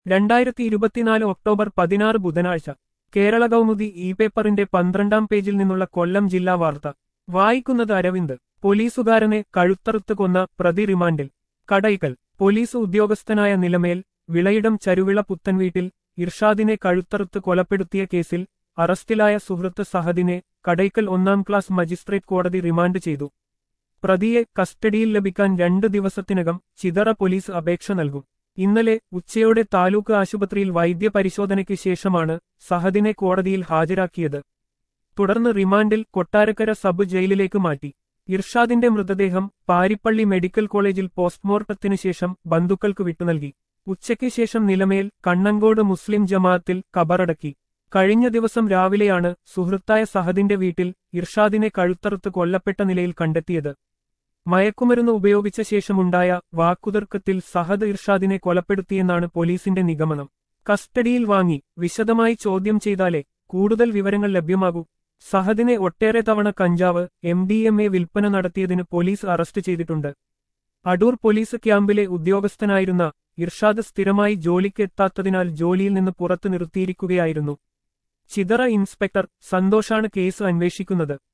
രണ്ടായിരത്തി ഇരുപത്തിനാല് ഒക്ടോബർ പതിനാറ് ബുധനാഴ്ച കേരള കൗമുദി ഇ പേപ്പറിന്റെ പന്ത്രണ്ടാം പേജിൽ നിന്നുള്ള കൊല്ലം ജില്ലാ വാർത്ത വായിക്കുന്നത് അരവിന്ദ് പോലീസുകാരനെ കഴുത്തറുത്ത് കൊന്ന പ്രതി റിമാൻഡിൽ കടയ്ക്കൽ പോലീസ് ഉദ്യോഗസ്ഥനായ നിലമേൽ വിളയിടം ചരുവിള പുത്തൻവീട്ടിൽ ഇർഷാദിനെ കഴുത്തറുത്ത് കൊലപ്പെടുത്തിയ കേസിൽ അറസ്റ്റിലായ സുഹൃത്ത് സഹദിനെ കടയ്ക്കൽ ഒന്നാം ക്ലാസ് മജിസ്ട്രേറ്റ് കോടതി റിമാൻഡ് ചെയ്തു പ്രതിയെ കസ്റ്റഡിയിൽ ലഭിക്കാൻ രണ്ട് ദിവസത്തിനകം ചിതറ പോലീസ് അപേക്ഷ നൽകും ഇന്നലെ ഉച്ചയോടെ താലൂക്ക് ആശുപത്രിയിൽ വൈദ്യപരിശോധനയ്ക്ക് ശേഷമാണ് സഹദിനെ കോടതിയിൽ ഹാജരാക്കിയത് തുടർന്ന് റിമാൻഡിൽ കൊട്ടാരക്കര സബ് ജയിലിലേക്ക് മാറ്റി ഇർഷാദിന്റെ മൃതദേഹം പാരിപ്പള്ളി മെഡിക്കൽ കോളേജിൽ പോസ്റ്റ്മോർട്ടത്തിനു ശേഷം ബന്ധുക്കൾക്ക് വിട്ടുനൽകി ഉച്ചയ്ക്ക് ശേഷം നിലമേൽ കണ്ണങ്കോട് മുസ്ലിം ജമാഅത്തിൽ കബറടക്കി കഴിഞ്ഞ ദിവസം രാവിലെയാണ് സുഹൃത്തായ സഹദിന്റെ വീട്ടിൽ ഇർഷാദിനെ കഴുത്തറുത്ത് കൊല്ലപ്പെട്ട നിലയിൽ കണ്ടെത്തിയത് മയക്കുമരുന്ന് ഉപയോഗിച്ച ശേഷമുണ്ടായ വാക്കുതർക്കത്തിൽ സഹദ് ഇർഷാദിനെ കൊലപ്പെടുത്തിയെന്നാണ് പോലീസിന്റെ നിഗമനം കസ്റ്റഡിയിൽ വാങ്ങി വിശദമായി ചോദ്യം ചെയ്താലേ കൂടുതൽ വിവരങ്ങൾ ലഭ്യമാകൂ സഹദിനെ ഒട്ടേറെ തവണ കഞ്ചാവ് എം ഡി എം എ വിൽപ്പന നടത്തിയതിന് പോലീസ് അറസ്റ്റ് ചെയ്തിട്ടുണ്ട് അടൂർ പോലീസ് ക്യാമ്പിലെ ഉദ്യോഗസ്ഥനായിരുന്ന ഇർഷാദ് സ്ഥിരമായി ജോലിക്ക് എത്താത്തതിനാൽ ജോലിയിൽ നിന്ന് പുറത്തു നിർത്തിയിരിക്കുകയായിരുന്നു ചിതറ ഇൻസ്പെക്ടർ സന്തോഷാണ് കേസ് അന്വേഷിക്കുന്നത്